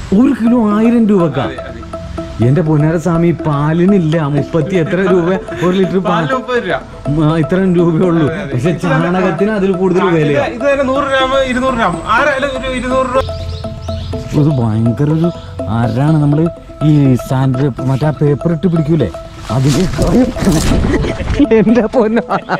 ഒരു കിലോ ആയിരം രൂപക്ക എന്റെ പൊന്നാര സ്വാമി പാലിനില്ല മുപ്പത്തി എത്ര രൂപ ഒരു ലിറ്റർ പാൽ പാലിന് മുപ്പത് രൂപ ആ, ഇത്രയും രൂപയുള്ളൂ പക്ഷെ ചാണകത്തിന് അതിൽ കൂടുതൽ വിലയാ ഇത് തന്നെ നൂറ് ഗ്രാം ഇരുന്നൂറ് ഗ്രാം ആരായാലും ഒരു ഇരുന്നൂറ് രൂപ ഇത് ഭയങ്കര ഒരു ആരാണ് നമ്മള് ഈ സാൻഡ് മറ്റേ പേപ്പർ ഇട്ട് പിടിക്കൂലേ അതിന് എന്റെ പൊന്ന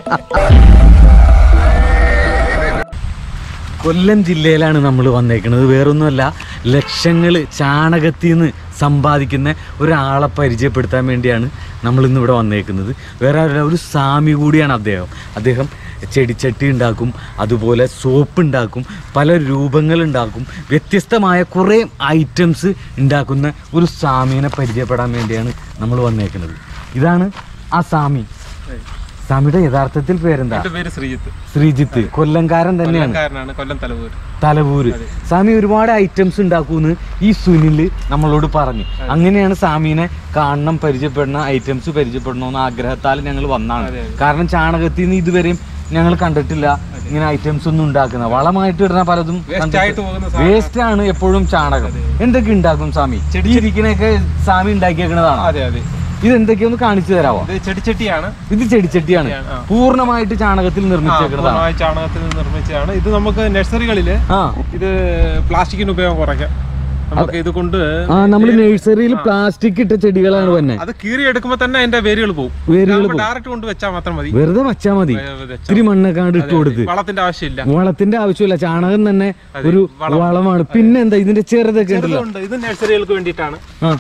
കൊല്ലം ജില്ലയിലാണ് നമ്മൾ വന്നേക്കുന്നത് വേറൊന്നുമല്ല ലക്ഷങ്ങൾ ചാണകത്തിൽ നിന്ന് സമ്പാദിക്കുന്ന ഒരാളെ പരിചയപ്പെടുത്താൻ വേണ്ടിയാണ് നമ്മൾ ഇന്ന് ഇവിടെ വന്നേക്കുന്നത് വേറെ ആരുമല്ല, ഒരു സ്വാമി കൂടിയാണ് അദ്ദേഹം അദ്ദേഹം ചെടിച്ചട്ടി ഉണ്ടാക്കും അതുപോലെ സോപ്പ് ഉണ്ടാക്കും പല രൂപങ്ങൾ ഉണ്ടാക്കും വ്യത്യസ്തമായ കുറേ ഐറ്റംസ് ഉണ്ടാക്കുന്ന ഒരു സ്വാമീനെ പരിചയപ്പെടാൻ വേണ്ടിയാണ് നമ്മൾ വന്നേക്കുന്നത് ഇതാണ് ആ സ്വാമി സ്വാമിയുടെ യഥാർത്ഥത്തിൽ പേരെന്താ എന്റെ പേര് ശ്രീജിത്ത് ശ്രീജിത്ത് കൊല്ലംകാരൻ തന്നെയാണ് കൊല്ലംകാരനാണ് കൊല്ലം തലവൂർ തലവൂര് സ്വാമി ഒരുപാട് ഐറ്റംസ് ഉണ്ടാക്കൂന്ന് ഈ സുനില് നമ്മളോട് പറഞ്ഞു അങ്ങനെയാണ് സ്വാമീനെ കാണണം പരിചയപ്പെടണം ഐറ്റംസ് പരിചയപ്പെടണമെന്ന് ആഗ്രഹത്താൽ ഞങ്ങൾ വന്നാണ് കാരണം ചാണകത്തിൽ നിന്ന് ഇതുവരെയും ഞങ്ങൾ കണ്ടിട്ടില്ല ഇങ്ങനെ ഐറ്റംസ് ഒന്നും ഉണ്ടാക്കുന്ന വളമായിട്ട് ഇടുന്ന പലതും ആയിട്ട് പോകുന്ന വേസ്റ്റ് ആണ് എപ്പോഴും ചാണകം എന്തൊക്കെ ഉണ്ടാക്കും സ്വാമി ഈ ഇരിക്കണൊക്കെ സ്വാമി ഉണ്ടാക്കിയേക്കണതാണ് അതെ അതെ ഇത് എന്തൊക്കെയൊന്ന് കാണിച്ചു തരാമോ ഇത് ചെടിച്ചട്ടിയാണ് ഇത് ചെടിച്ചട്ടിയാണ് ആ. പൂർണ്ണമായിട്ട് ചാണകത്തിൽ നിർമ്മിച്ചേക്കുന്നതാണ് പൂർണ്ണമായി ചാണകത്തിൽ നിന്ന് നിർമ്മിച്ചതാണ് ഇത് നമുക്ക് നഴ്സറികളില് ആ ഇത് പ്ലാസ്റ്റിക്കിന്റെ ഉപയോഗം കുറയ്ക്കാം നമുക്ക് ഇത് കൊണ്ട് ആ നമ്മൾ നഴ്സറിയിൽ പ്ലാസ്റ്റിക് ഇട്ട ചെടികളാണ് തന്നെ അത് കീറി എടുക്കുമ്പോ തന്നെ അതിന്റെ വേരുകൾ പോകും വേരുകൾ ഡയറക്റ്റ് കൊണ്ട് വെച്ചാൽ മാത്രം മതി വെറുതെ വച്ചാ മതി ഏ, വെച്ചാ ഇത്തിരി മണ്ണൊക്കെ ഇട്ട് കൊടുത്ത് വളത്തിന്റെ ആവശ്യമില്ല വളത്തിന്റെ ആവശ്യമില്ല ചാണകം തന്നെ ഒരു വളമാണ് പിന്നെ എന്താ ഇതിന്റെ ചെറുതൊക്കെ ഉണ്ടല്ലോ ഇതുണ്ട് ഇത് നഴ്സറികൾക്ക് വേണ്ടിയിട്ടാണ് ആ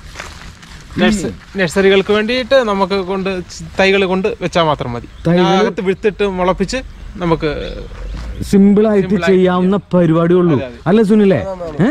നഴ്സ- നഴ്സറികൾക്ക് വേണ്ടിയിട്ട് നമുക്ക് കൊണ്ട് തൈകൾ കൊണ്ട് വെച്ചാൽ മാത്രം മതി അകത്ത് വിത്തിട്ട് മുളപ്പിച്ച് നമുക്ക് സിമ്പിൾ ആയിട്ട് ചെയ്യാവുന്ന പരിപാടിയുള്ളൂ അല്ല സുനിലേ ഏ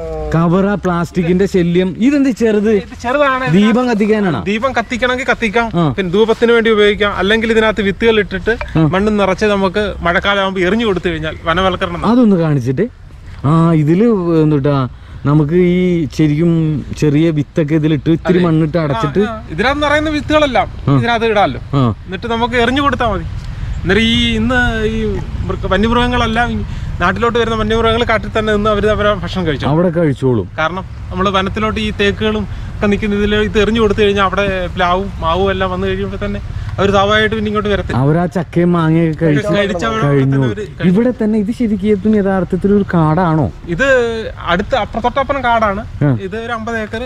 കവറ പ്ലാസ്റ്റിക്കിന്റെ ശല്യം ഇതെന്ത് ചെറുത് ഇത് ചെറുതാണ് ദീപം കത്തിക്കാനാണോ ദീപം കത്തിക്കണമെങ്കിൽ കത്തിക്കാം ആ. പിന്നെ ധൂപത്തിന് വേണ്ടി ഉപയോഗിക്കാം അല്ലെങ്കിൽ ഇതിനകത്ത് വിത്തുകൾ ഇട്ടിട്ട് മണ്ണ് നിറച്ച് നമുക്ക് മഴക്കാലം ആകുമ്പോൾ എറിഞ്ഞു കൊടുത്തു കഴിഞ്ഞാൽ വനവൽക്കരണം നടക്കും. അതൊന്ന് കാണിച്ചിട്ട് ആ ഇതില് എന്തുട്ടാ നമുക്ക് ഈ ശരിക്കും ചെറിയ വിത്തൊക്കെ ഇതിലിട്ട് ഇത്തിരി മണ്ണിട്ട് അടച്ചിട്ട് ആ, ഇതിനകത്ത് നിറയുന്ന വിത്തുകളെല്ലാം ഇതിനകത്ത് ഇടാമല്ലോ ആ എന്നിട്ട് നമുക്ക് എറിഞ്ഞു കൊടുത്താൽ മതി എന്നിട്ട് ഈ ഇന്ന് ഈ മൃഗ- വന്യമൃഗങ്ങളെല്ലാം ഈ നാട്ടിലോട്ട് വരുന്ന വന്യമൃഗങ്ങൾ കാട്ടിൽ തന്നെ നിന്ന് അവർ അവരെ ഭക്ഷണം കഴിച്ചു അവിടെ കഴിച്ചോളും കാരണം നമ്മൾ വനത്തിലോട്ട് ഈ തേക്കുകളും ഒക്കെ നിൽക്കുന്ന ഇതിൽ ഇത് എറിഞ്ഞു കൊടുത്തു കഴിഞ്ഞാൽ അവിടെ പ്ലാവും മാവും എല്ലാം വന്നു കഴിയുമ്പോൾ തന്നെ അവർ സ്വാഭാവികമായിട്ട് പിന്നെ ഇങ്ങോട്ട് വരത്തില്ല അവരാ ചക്കയും മാങ്ങയൊക്കെ കഴിച്ച് കഴിച്ച അവിടെ കഴിഞ്ഞു തന്നെ അവര് ഇവിടെ തന്നെ ഇത് ശരിക്കും യഥാർത്ഥത്തിൽ ഒരു കാടാണോ ഇത് അടുത്ത അപ്പുറത്തൊട്ടപ്പുറം കാടാണ് ആ. ഇത് ഒരു അമ്പത് ഏക്കർ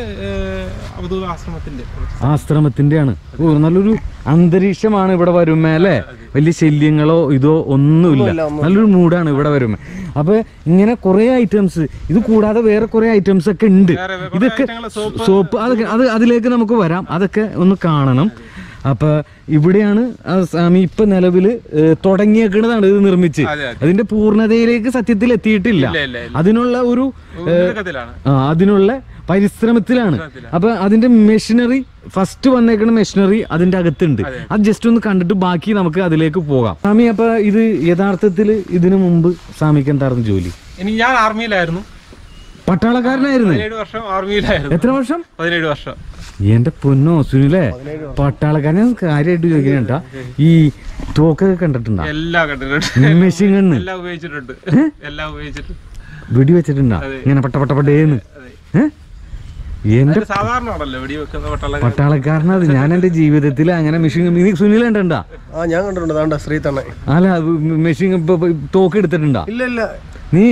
അവധൂത ആശ്രമത്തിന്റെ ആശ്രമത്തിന്റെയാണ് ഓ നല്ലൊരു അന്തരീക്ഷമാണ് ഇവിടെ വരുമ്പോ അല്ലേ വലിയ ശല്യങ്ങളോ ഇതോ ഒന്നുമില്ല നല്ലൊരു മൂഡാണ് ഇവിടെ വരുമ്പോ അപ്പൊ ഇങ്ങനെ കുറെ ഐറ്റംസ് ഇത് കൂടാതെ വേറെ കുറെ ഐറ്റംസ് ഒക്കെ ഉണ്ട് വേറെ കുറെ ഇതൊക്കെ ഐറ്റങ്ങള് സോപ്പ് സോപ്പ് അതൊക്കെ അത് അതിലേക്ക് നമുക്ക് വരാം അതൊക്കെ ഒന്ന് കാണണം അപ്പൊ ഇവിടെയാണ് ആ സ്വാമി ഇപ്പൊ നിലവില് ഏഹ്, തുടങ്ങിയേക്കണതാണ് ഇത് നിർമ്മിച്ച് അതെ, അതെ. അതിന്റെ പൂർണ്ണതയിലേക്ക് സത്യത്തിൽ എത്തിയിട്ടില്ല ഇല്ല ഇല്ല ഇല്ല അതിനുള്ള ഒരു ഉന്നതത്തിലാണ് ആ അതിനുള്ള പരിശ്രമത്തിലാണ് അപ്പൊ അതിന്റെ മെഷീനറി ഫസ്റ്റ് വന്നേക്കുന്ന മെഷീനറി അതിന്റെ അകത്തുണ്ട് അത് ജസ്റ്റ് ഒന്ന് കണ്ടിട്ട് ബാക്കി നമുക്ക് അതിലേക്ക് പോകാം സ്വാമി അപ്പൊ ഇത് യഥാർത്ഥത്തിൽ ഇതിനു മുമ്പ് സ്വാമിക്ക് എന്തായിരുന്നു ജോലി ഇനി ഞാൻ ആർമിയിലായിരുന്നു പട്ടാളക്കാരനായിരുന്നു പതിനേഴ് വർഷം ആർമിയിലായിരുന്നു എത്ര വർഷം പതിനേഴ് വർഷം എന്റെ പൊന്നോ സുനിലേ പട്ടാളക്കാരനെ കാര്യമായിട്ട് ചോദിക്കണേട്ടാ ഈ തോക്കൊക്കെ കണ്ടിട്ടുണ്ടോ എല്ലാം കണ്ടിട്ടുണ്ട് മെഷീൻ കണ്ണ് എല്ലാം ഉപയോഗിച്ചിട്ടുണ്ട് എല്ലാം ഉപയോഗിച്ചിട്ടുണ്ട് വെടി വെച്ചിട്ടുണ്ടോ ഇങ്ങനെ പട്ട പട്ട പട്ടേന്ന് ഏ എന്റെ അത് സാധാരണ ആണല്ലോ വെടി വെക്കുന്ന പട്ടാള പട്ടാളക്കാരനത് ഞാൻ എന്റെ ജീവിതത്തിൽ അങ്ങനെ മെഷീൻ നീ സുനിൽ കണ്ടിട്ടുണ്ടാ ആ ഞാൻ കണ്ടിട്ടുണ്ട് അതാണ്ട ശ്രീ തന്നെ അല്ല മെഷീൻ തോക്ക് എടുത്തിട്ടുണ്ടാ ഇല്ല ഇല്ല നീ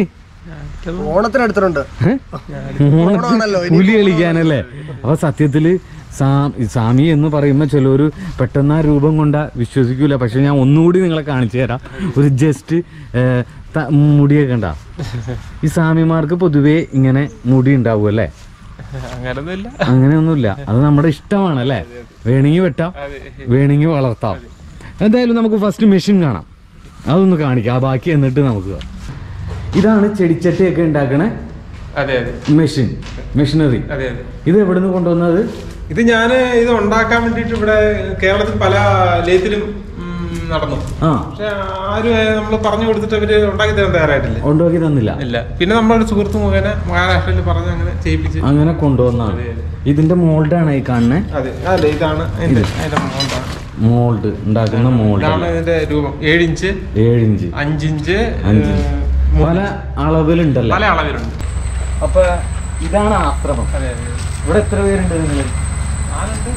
ഓണത്തിന് എടുത്തിട്ടുണ്ട് ഏ? ഓണമാണല്ലോ പുലി കളിക്കാനല്ലേ അപ്പൊ സത്യത്തില് സാ- സ്വാമി എന്ന് പറയുമ്പോൾ ചിലര് പെട്ടെന്ന് ആ രൂപം കൊണ്ട വിശ്വസിക്കൂല പക്ഷെ ഞാൻ ഒന്നുകൂടി നിങ്ങളെ കാണിച്ചു തരാം ഒരു ജസ്റ്റ് മുടിയൊക്കെ ഉണ്ടാ ഈ സ്വാമിമാർക്ക് പൊതുവേ ഇങ്ങനെ മുടി ഉണ്ടാവും അല്ലേ അങ്ങനൊന്നുമില്ല അങ്ങനെയൊന്നുമില്ല അത് നമ്മുടെ ഇഷ്ടമാണ് അല്ലേ വേണമെങ്കിൽ വെട്ടാം വേണമെങ്കിൽ വളർത്താം എന്തായാലും നമുക്ക് ഫസ്റ്റ് മെഷീൻ കാണാം അതൊന്ന് കാണിക്കാം ആ ബാക്കി എന്നിട്ട് നമുക്ക് കാണാം. ഇതാണ് ചെടിച്ചട്ടിയൊക്കെ ഉണ്ടാക്കണ അതെ അതെ മെഷീൻ മെഷീനറി അതെ അതെ ഇത് എവിടെ നിന്ന് കൊണ്ടുവന്നത് ഇത് ഞാൻ ഇത് ഉണ്ടാക്കാൻ വേണ്ടിയിട്ട് ഇവിടെ കേരളത്തിൽ പല ലേത്തിലും ഉം, നടന്നു ആ പക്ഷെ ആരും നമ്മൾ പറഞ്ഞു കൊടുത്തിട്ട് അവര് ഉണ്ടാക്കി തരാൻ തയ്യാറായിട്ടില്ല ഉണ്ടാക്കി തന്നില്ല ഇല്ല പിന്നെ നമ്മുടെ സുഹൃത്ത് മുഖേന മഹാരാഷ്ട്രയിൽ പറഞ്ഞ് അങ്ങനെ ചെയ്യിപ്പിച്ച് അങ്ങനെ കൊണ്ടുവന്നാണ് ഇതിന്റെ മോൾഡാണ് ഈ കാണുന്നത് അതെ അതെ ഇതാണ് അതിന്റെ അതിന്റെ മോണ്ടാണ് മോൾഡ് ഉണ്ടാക്കുന്ന മോൾഡ് ഇതാണ് ഇതിന്റെ രൂപം ഏഴിഞ്ച് ഏഴിഞ്ച് അഞ്ചിഞ്ച് അഞ്ച്. ഏഹ്, മു- പല അളവിലുണ്ടല്ലോ പല അളവിലുണ്ട് അപ്പൊ ഇതാണ് ആശ്രമം അതെ അതെ ഇവിടെ എത്ര പേരുണ്ട് നിങ്ങൾ ആളുണ്ട്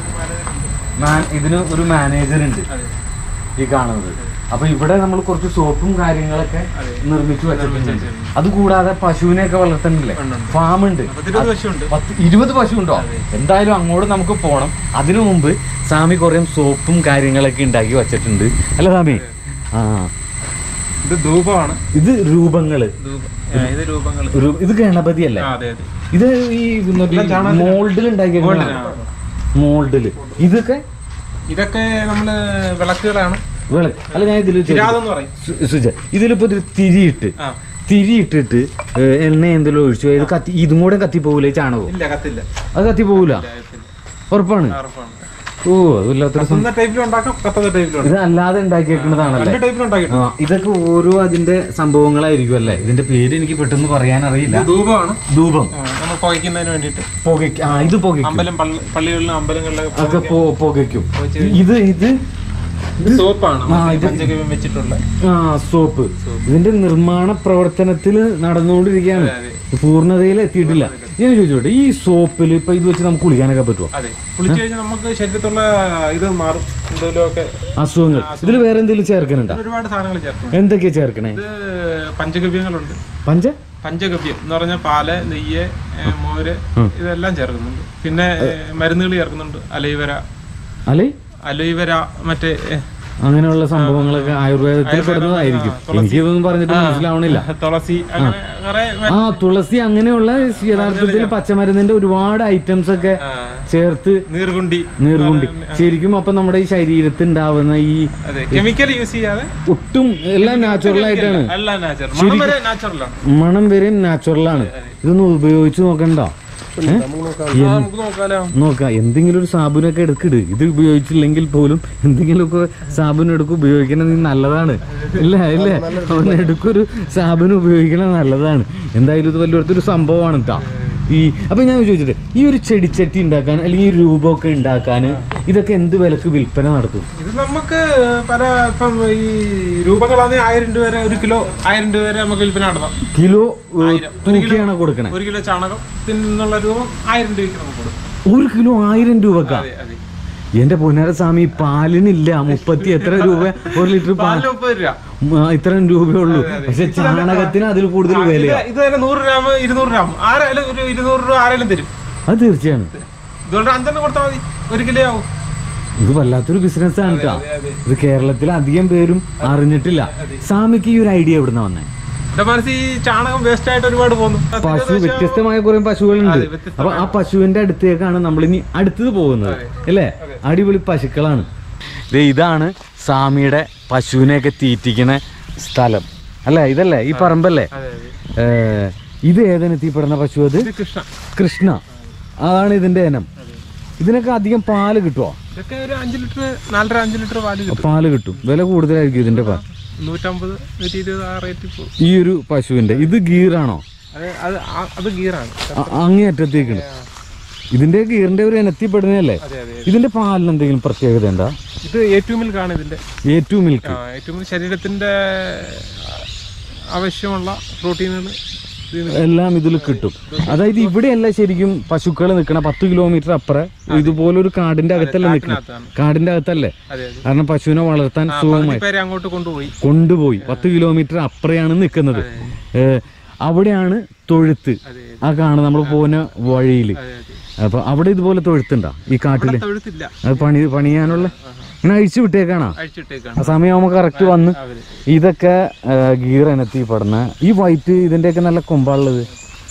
ഇതിന് ഒരു മാനേജർ ഉണ്ട് അതെ ഈ കാണുന്നത് അപ്പൊ ഇവിടെ നമ്മൾ കുറച്ച് സോപ്പും കാര്യങ്ങളൊക്കെ അതെ. നിർമ്മിച്ചു വെച്ചിട്ടുണ്ട് വെച്ചിട്ടുണ്ട്. അത് കൂടാതെ പശുവിനെയൊക്കെ വളർത്തുന്നില്ലേ ഉണ്ട്, ഉണ്ട്. ഫാം ഉണ്ട് പത്തിരുപത് പശുവുണ്ട് പത്ത് ഇരുപത് പശു ഉണ്ടോ അതെ. എന്തായാലും അങ്ങോട്ട് നമുക്ക് പോണം അതിനു മുമ്പ് സ്വാമി കുറേ സോപ്പും കാര്യങ്ങളൊക്കെ ഉണ്ടാക്കി വെച്ചിട്ടുണ്ട് അല്ല സ്വാമി ആ ഇത് ധൂപമാണ് ഇത് രൂപങ്ങള് ധൂപം ആ, ഇത് രൂപങ്ങൾ ഒരു ഇത് ഗണപതി അല്ലേ അതെ അതെ ഇത് ഈ എല്ലാം ചാണകത്തിലാ. മോൾഡിൽ ഉണ്ടാക്കിയ മോൾഡിലാ. മോൾഡില് ഇതൊക്കെ ഇതൊക്കെ നമ്മള് വിളക്കുകളാണ് വിളക്ക് അല്ല ഞാൻ ഇതിൽ കിരാതം എന്ന് പറയും സുജ ഇതിലിപ്പോ ഒരു തിരിയിട്ട് ആ തിരിയിട്ടിട്ട് ഏ, എണ്ണ എന്തെങ്കിലും ഒഴിച്ചു ഇത് കത്തി ഇതും കൂടെ കത്തി പോകൂലേ ചാണകവും ഇല്ല കത്തില്ല അത് കത്തി പോകൂല ഇല്ല, കത്തില്ല ഉറപ്പാണ് ഉറപ്പാണ് ഓ അതില്ലാത്തൊരു സം- കത്തുന്ന ടൈപ്പിലും ഉണ്ടാക്കാം കത്തുന്ന ടൈപ്പിലും ഇത് അല്ലാതെ ഉണ്ടാക്കിയേക്കുന്നതാണല്ലേ രണ്ട് ടൈപ്പിലും ആ ഉണ്ടാക്കിയിട്ടുണ്ട് ഇതൊക്കെ ഓരോ അതിന്റെ സംഭവങ്ങളായിരിക്കും അല്ലേ ഇതിന്റെ പേര് എനിക്ക് പെട്ടെന്ന് പറയാൻ അറിയില്ല ഇത് ധൂപമാണ് ധൂപം ആ, നമ്മൾ പുകയ്ക്കുന്നതിന് വേണ്ടിയിട്ട് പുകയ്ക്ക് ആ ഇത് പുകയ്ക്കും അമ്പലം പള്ളി- പള്ളികളിലും അമ്പലങ്ങളിലൊക്കെ ഒക്കെ പു- പുകയ്ക്കും പുകച്ച് ഇത് ഇത് ഇത് സോപ്പാണ് ആ, ഇത് പഞ്ചഗവ്യം വെച്ചിട്ടുള്ള ആ സോപ്പ് ഇതിന്റെ നിർമ്മാണ പ്രവർത്തനത്തിൽ നടന്നുകൊണ്ടിരിക്കുകയാണ് അതെ, പൂർണ്ണതയിൽ എത്തിയിട്ടില്ല ഞാൻ ചോദിച്ചോട്ടെ ഈ സോപ്പിൽ ഇപ്പൊ ഇത് വെച്ച് നമുക്ക് കുളിക്കാനൊക്കെ പറ്റുമോ അതെ കുളിച്ചു കഴിഞ്ഞാൽ നമുക്ക് ശരീരത്തുള്ള ഇത് മാറും എന്തെങ്കിലും ഒക്കെ അസുഖങ്ങൾ ഇതിൽ വേറെ എന്തെങ്കിലും ചേർക്കണുണ്ടോ ഒരുപാട് സാധനങ്ങൾ ചേർക്കും എന്തൊക്കെയാ ചേർക്കണേ ഇത് പഞ്ചഗവ്യങ്ങളുണ്ട് പഞ്ച പഞ്ചഗവ്യം എന്ന് പറഞ്ഞാൽ പാല് നെയ്യ് ഏ, മോര് ഇതെല്ലാം ചേർക്കുന്നുണ്ട് പിന്നെ ഏ, മരുന്നുകൾ ചേർക്കുന്നുണ്ട് അലൈവര അല്ലെ അലൈവര മറ്റേ ഏ, അങ്ങനെയുള്ള സംഭവങ്ങളൊക്കെ ആയുർവേദത്തിൽ പെടുന്നതായിരിക്കും എനിക്ക് ഇതൊന്നും പറഞ്ഞിട്ട് മനസ്സിലാവണില്ല തുളസി അങ്ങനെ കുറെ ആ തുളസി അങ്ങനെയുള്ള യഥാർത്ഥത്തിൽ പച്ചമരുന്നിന്റെ ഒരുപാട് ഐറ്റംസ് ഒക്കെ ആ, ചേർത്ത് നീർഗുണ്ടി നീർകൊണ്ടി ശരിക്കും അപ്പൊ നമ്മുടെ ഈ ശരീരത്തിൽ ഉണ്ടാവുന്ന ഈ അതെ കെമിക്കൽ യൂസ് ചെയ്യാതെ ഒട്ടും എല്ലാം നാച്ചുറൽ ആയിട്ടാണ് എല്ലാം നാച്ചുറൽ മണം വരെ നാച്ചുറലാണ് മണം വരെയും നാച്ചുറൽ ആണ് ഇതൊന്ന് ഉപയോഗിച്ച് നോക്കണ്ട ഏ? നമുക്ക് നോക്കാലോ നോക്കാം എന്തെങ്കിലും ഒരു സാബുനൊക്കെ എടുക്കിട് ഇത് ഉപയോഗിച്ചില്ലെങ്കിൽ പോലും എന്തെങ്കിലുമൊക്കെ സാബുൻ എടുക്കും ഉപയോഗിക്കണത് നല്ലതാണ് ഇല്ല ഇല്ലേ ഒന്ന് എടുക്കൊരു സാബുൻ ഉപയോഗിക്കണത് നല്ലതാണ് എന്തായാലും ഇത് വലിയൊരു സംഭവമാണ് കേട്ടോ ഈ അപ്പൊ ഞാൻ ചോദിച്ചിട്ട് ഈ ഒരു ചെടിച്ചട്ടി ഉണ്ടാക്കാൻ അല്ലെങ്കിൽ ഈ രൂപമൊക്കെ ഉണ്ടാക്കാൻ ഇതൊക്കെ എന്ത് വിലക്ക് വിൽപ്പന നടത്തും ഇത് നമുക്ക് പല ഇപ്പം ഈ രൂപങ്ങളാണെങ്കിൽ ആയിരം രൂപ വരെ ഒരു കിലോ ആയിരം രൂപ വരെ നമുക്ക് വിൽപ്പന നടത്താം കിലോ ഏ, ആയിരം. ഒരു കിലോ- തൂക്കിയാണോ കൊടുക്കണേ ഒരു കിലോ ചാണകം എന്നുള്ള രൂപം ആയിരം രൂപയ്ക്ക് നമുക്ക് കൊടുക്കും ഒരു കിലോ ആയിരം രൂപക്കാ അതെ അതെ എന്റെ പൊന്നാരസ്വാമി പാലിനില്ല മുപ്പത്തി എത്ര രൂപ ഒരു ലിറ്റർ പാൽ പാലിന് മുപ്പത് രൂപ ആ, ഇത്രയും രൂപയുള്ളൂ പക്ഷെ ചാണകത്തിന് അതിൽ കൂടുതൽ ഇത് വിലയാ ഇത് തന്നെ നൂറ് ഗ്രാം ഇരുന്നൂറ് ഗ്രാം ആരായാലും ഒരു ഇരുന്നൂറ് രൂപ ആരായാലും തരും അത് തീർച്ചയാണ് ഇതുകൊണ്ട് അഞ്ചെണ്ണം കൊടുത്താൽ മതി ഒരു കിലോ ആവും ഇത് വല്ലാത്തൊരു ബിസിനസ് ആണ് കേട്ടോ അതെ, അതെ. ഇത് കേരളത്തിൽ അധികം പേരും അറിഞ്ഞിട്ടില്ല സ്വാമിക്ക് ഈ ഒരു ഐഡിയ എവിടുന്ന വന്നേ എന്റെ മനസ്സിൽ ഈ ചാണകം വേസ്റ്റ് ആയിട്ട് ഒരുപാട് പോകുന്നു പശു വ്യത്യസ്തമായ കുറെ പശുക്കളുണ്ട് അതെ, വ്യത്യസ്തമായ- അപ്പൊ ആ പശുവിന്റെ അടുത്തേക്കാണ് നമ്മൾ ഇനി അടുത്തത് പോകുന്നത് അല്ലേ അടിപൊളി പശുക്കളാണ് ദേ ഇതാണ് സ്വാമിയുടെ പശുവിനെയൊക്കെ തീറ്റിക്കണ സ്ഥലം അല്ലേ ഇതല്ലേ ഈ പറമ്പല്ലേ അതെ അതെ ഏ, ഇത് ഏതെത്തിപ്പെടുന്ന പശു അത് ഇത് കൃഷ്ണ കൃഷ്ണ അതാണ് ഇതിന്റെ ഇനം ഇതിനൊക്കെ അധികം പാല് കിട്ടുമോ ഇതൊക്കെ ഒരു അഞ്ച് ലിറ്റർ നാലര അഞ്ച് ലിറ്റർ പാല് കിട്ടും പാല് കിട്ടും വില കൂടുതലായിരിക്കും ഇതിന്റെ പാൽ നൂറ്റമ്പത് നൂറ്റി ഇരുപത് ആ റേറ്റിൽ പോകും ഈ ഒരു പശുവിന്റെ ഇത് ഗീറാണോ അത് അത് ആ- അത് ഗീറാണ് അ- അങ്ങേ അറ്റത്തേക്കാണ് ഇതിന്റെ ഗീറിന്റെ ഒരു ഇനത്തിപ്പെടുന്നതല്ലേ അതെ അതെ ഇതിന്റെ പാലിന് എന്തെങ്കിലും പ്രത്യേകത എന്താ ഇത് ഏറ്റവും മിൽക്കാണ് ഇതിന്റെ ഏറ്റവും മിൽക്ക് ആ, ഏറ്റവും മിൽക്ക് ശരീരത്തിന്റെ ആവശ്യമുള്ള പ്രോട്ടീനുകൾ എല്ലാം ഇതിൽ കിട്ടും അതായത് ഇവിടെയല്ല ശരിക്കും പശുക്കൾ നിൽക്കണ പത്ത് കിലോമീറ്റർ അപ്പുറം ഇതുപോലൊരു കാടിന്റെ അകത്തല്ലേ നിൽക്കണം കാട്ടിനകത്താണ്. കാടിന്റെ അകത്തല്ലേ അതെ അതെ കാരണം പശുവിനെ വളർത്താൻ സുഖമായി പേരെ അങ്ങോട്ട് കൊണ്ടുപോയി കൊണ്ടുപോയി പത്ത് കിലോമീറ്റർ അപ്പുറയാണ് നിൽക്കുന്നത് ഏ, അവിടെയാണ് തൊഴുത്ത് അതെ ആ കാണുന്ന നമ്മൾ പോകുന്ന വഴിയിൽ അതെ അതെ അപ്പൊ അവിടെ ഇതുപോലെ തൊഴുത്തുണ്ടോ ഈ കാട്ടില് തൊഴുത്തില്ല അത് പണി പണിയാനുള്ള ഇങ്ങനെ അഴിച്ചു വിട്ടേക്കാണോ അഴിച്ചിട്ടേക്കാണ് ആ സമയമാകുമ്പോൾ കറക്റ്റ് വന്ന് അവര് ഇതൊക്കെ ഏ, ഗീർ ഇനത്തി പെടുന്ന ഈ വൈറ്റ് ഇതിന്റെയൊക്കെ നല്ല കൊമ്പാളുള്ളത്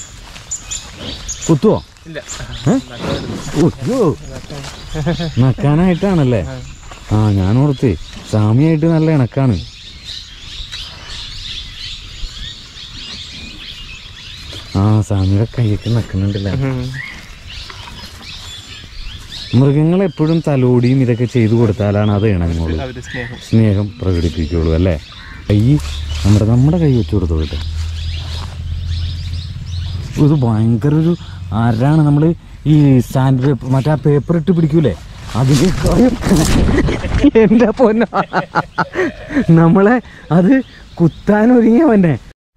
കുത്തുവോ ഇല്ല ഏ? ഉയ്യോ. നക്കാനായിട്ടാണല്ലേ ആ ഞാൻ ഓർത്തേ സാമിയായിട്ട് നല്ല ഇണക്കാണ് ആ സാമിയുടെ കൈയൊക്കെ നക്കുന്നുണ്ടല്ല മൃഗങ്ങൾ എപ്പോഴും തലോടിയും ഇതൊക്കെ ചെയ്തു കൊടുത്താലാണ് അത് ഇണങ്ങുള്ളൂ അവര് സ്നേഹം സ്നേഹം പ്രകടിപ്പിക്കുള്ളൂ അല്ലേ കൈ നമ്മുടെ നമ്മുടെ കൈ വെച്ച് കൊടുത്തു കേട്ടോ ഇത് ഭയങ്കര ഒരു ആരാണ് നമ്മൾ ഈ സാൻഡ് പേപ്പർ മറ്റേ ആ പേപ്പർ ഇട്ട് പിടിക്കൂലേ അതിന് എൻ്റെ പൊന്ന നമ്മളെ അത് കുത്താൻ ഒരുങ്ങിയവന്നെ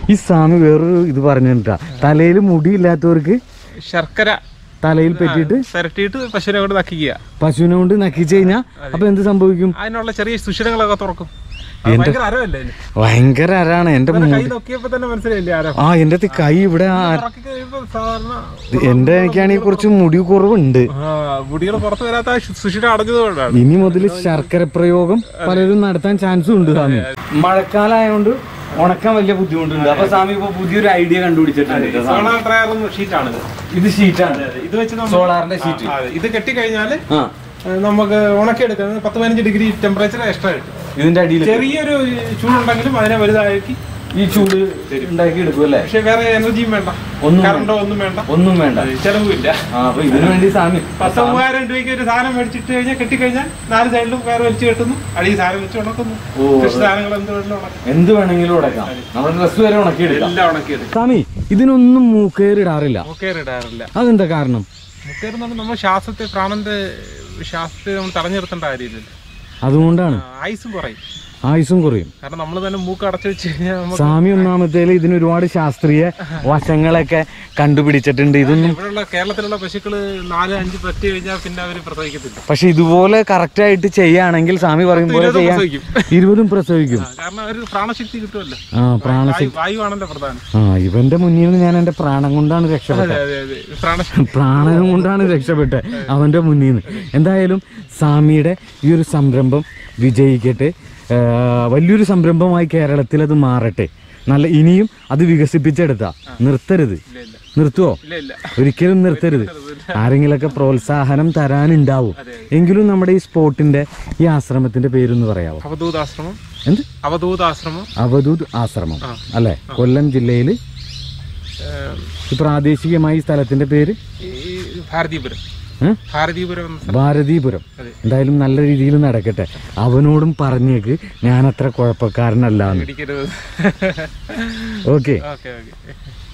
ഈ സ്വാമി വേറൊരു ഇത് പറഞ്ഞിട്ടാ തലയിൽ മുടിയില്ലാത്തവർക്ക് ശർക്കര തലയിൽ പറ്റിയിട്ട് പുരട്ടിയിട്ട് പശുവിനെ കൊണ്ട് നക്കിക്കുക പശുവിനെ കൊണ്ട് നക്കിച്ചു കഴിഞ്ഞാൽ അപ്പൊ എന്ത് സംഭവിക്കും അതിനുള്ള ചെറിയ സുഷിരങ്ങളൊക്കെ തുറക്കും അത് ഭയങ്കര അരമല്ലേ അതിന്? ഭയങ്കര അരാണ് എന്റെ ഇന്നലെ മു- കൈ നോക്കിയപ്പോ തന്നെ മനസ്സിലായില്ലേ ആരം ആ എന്റെ അടുത്ത് കൈ ഇവിടെ ആ- തുറക്കി കഴിയുമ്പോ സാധാരണ എന്റെ എനിക്കാണെങ്കിൽ കുറച്ച് മുടി കുറവുണ്ട് മുടികൾ പുറത്ത് വരാത്ത ആ സുഷിര അടഞ്ഞത് കൊണ്ടാണ് ഇനി മുതൽ ശർക്കര പ്രയോഗം പലരും നടത്താൻ ചാൻസും ഉണ്ട് സ്വാമി മഴക്കാലമായോണ്ട് ഉണക്കാൻ വലിയ ബുദ്ധിമുട്ടുണ്ട് അപ്പൊ സ്വാമി ഇപ്പൊ പുതിയൊരു ഐഡിയ കണ്ടുപിടിച്ചിട്ടുണ്ട് സോളാർ ഡ്രയർ ഷീറ്റാണിത് ഇത് ഷീറ്റാണ് ഇത് വെച്ച് നമ്മൾ സോളാറിന്റെ ഷീറ്റ് ആ, ഇത് കെട്ടിക്കഴിഞ്ഞാല് ആ ഏഹ്, നമുക്ക് ഉണക്കിയെടുക്കുന്നത് പത്ത് പതിനഞ്ച് ഡിഗ്രി ടെമ്പറേച്ചർ എക്സ്ട്രാ കിട്ടും ഇതിന്റെ അടിയിൽ ചെറിയൊരു ചൂടുണ്ടെങ്കിലും അതിനെ വലുതാക്കി ഈ ചൂട് ഉണ്ടാക്കി എടുക്കും അല്ലേ പക്ഷെ വേറെ എനർജിയും വേണ്ട ഒന്നും കറണ്ടോ ഒന്നും വേണ്ട ഒന്നും വേണ്ട ചെലവുമില്ല ആ അപ്പൊ ഇതിനു വേണ്ടി സ്വാമി പത്ത് മൂവായിരം രൂപയ്ക്ക് ഒരു സാധനം മേടിച്ചിട്ട് കഴിഞ്ഞാൽ കെട്ടിക്കഴിഞ്ഞാൽ നാല് സൈഡിലും വേറെ വലിച്ചു കെട്ടുന്നു അടി സാധനം വെച്ച് ഉണക്കുന്നു ഓ, കൃഷി സാധനങ്ങൾ എന്ത് വേണമെങ്കിലും ഉണക്കും എന്ത് വേണമെങ്കിലും ഉടക്കാം നമ്മുടെ ഡ്രസ് വരെ ഉണക്കിയെടുക്കാം എല്ലാം ഉണക്കിയെടുക്കും സ്വാമി ഇതിനൊന്നും മൂക്കേറിടാറില്ല മുക്കേർ ഇടാറില്ല അതെന്താ കാരണം മുക്കേർ എന്ന് പറഞ്ഞാൽ നമ്മൾ ശ്വാസത്തെ പ്രാണന്റെ ശ്വാസത്തെ നമ്മൾ തടഞ്ഞു നിർത്തേണ്ട കാര്യമില്ലല്ലോ അതുകൊണ്ടാണ് ആയുസും കുറയും ആയുസും കുറയും കാരണം നമ്മൾ തന്നെ മൂക്ക് അടച്ചു വെച്ച് കഴിഞ്ഞാൽ നമുക്ക് സ്വാമി ഒന്നാമത്തേല് ഇതിന് ഒരുപാട് ശാസ്ത്രീയ വശങ്ങളൊക്കെ കണ്ടുപിടിച്ചിട്ടുണ്ട് ഇതൊന്നും ഇവിടെയുള്ള കേരളത്തിലുള്ള പശുക്കള് നാല് അഞ്ച് പറ്റി കഴിഞ്ഞാൽ പിന്നെ അവര് പ്രസവിക്കത്തില്ല പക്ഷെ ഇതുപോലെ കറക്റ്റ് ആയിട്ട് ചെയ്യുകയാണെങ്കിൽ സ്വാമി പറയും പോലെ ഇരുപതും ചെയ്യാൻ പ്രസവിക്കും. ഇരുപതും പ്രസവിക്കും ആ, കാരണം അവര് പ്രാണശക്തി കിട്ടുമല്ലോ ആ പ്രാണശക്തി വായു- വായുവാണല്ലോ പ്രധാനം ആ ഇവന്റെ മുന്നിൽ നിന്ന് ഞാൻ എന്റെ പ്രാണം കൊണ്ടാണ് രക്ഷപ്പെട്ടത് അതെ അതെ പ്രാണശക്തി പ്രാണനം കൊണ്ടാണ് രക്ഷപ്പെട്ടത് അവന്റെ മുന്നിൽ നിന്ന് എന്തായാലും സ്വാമിയുടെ ഈ ഒരു സംരംഭം വിജയിക്കട്ടെ ആ, വലിയൊരു സംരംഭമായി കേരളത്തിൽ അത് മാറട്ടെ നല്ല ഇനിയും അത് വികസിപ്പിച്ചെടുത്താ നിർത്തരുത് ഇല്ല ഇല്ല നിർത്തുവോ ഇല്ല ഇല്ല ഒരിക്കലും നിർത്തരുത് ആരെങ്കിലൊക്കെ പ്രോത്സാഹനം തരാനുണ്ടാവും എങ്കിലും നമ്മുടെ ഈ സ്പോട്ടിന്റെ ഈ ആശ്രമത്തിന്റെ പേരൊന്ന് പറയാവോ അവധൂതാശ്രമം എന്ത് അവധൂതാശ്രമം അവധൂത് ആശ്രമം അല്ലെ കൊല്ലം ജില്ലയിൽ ഏഹ്, പ്രാദേശികമായി ഈ സ്ഥലത്തിന്റെ പേര് ഈ ഭാരതീപുരം ഏ? ഭാരതീപുരം എന്ന സ്ഥലം. ഭാരതീപുരം അതെ. എന്തായാലും നല്ല രീതിയിൽ നടക്കട്ടെ അവനോടും പറഞ്ഞേക്ക് ഞാൻ അത്ര കുഴപ്പക്കാരനല്ല എന്ന് ഇടിക്കരുത് ഓക്കെ ഓക്കെ ഓക്കെ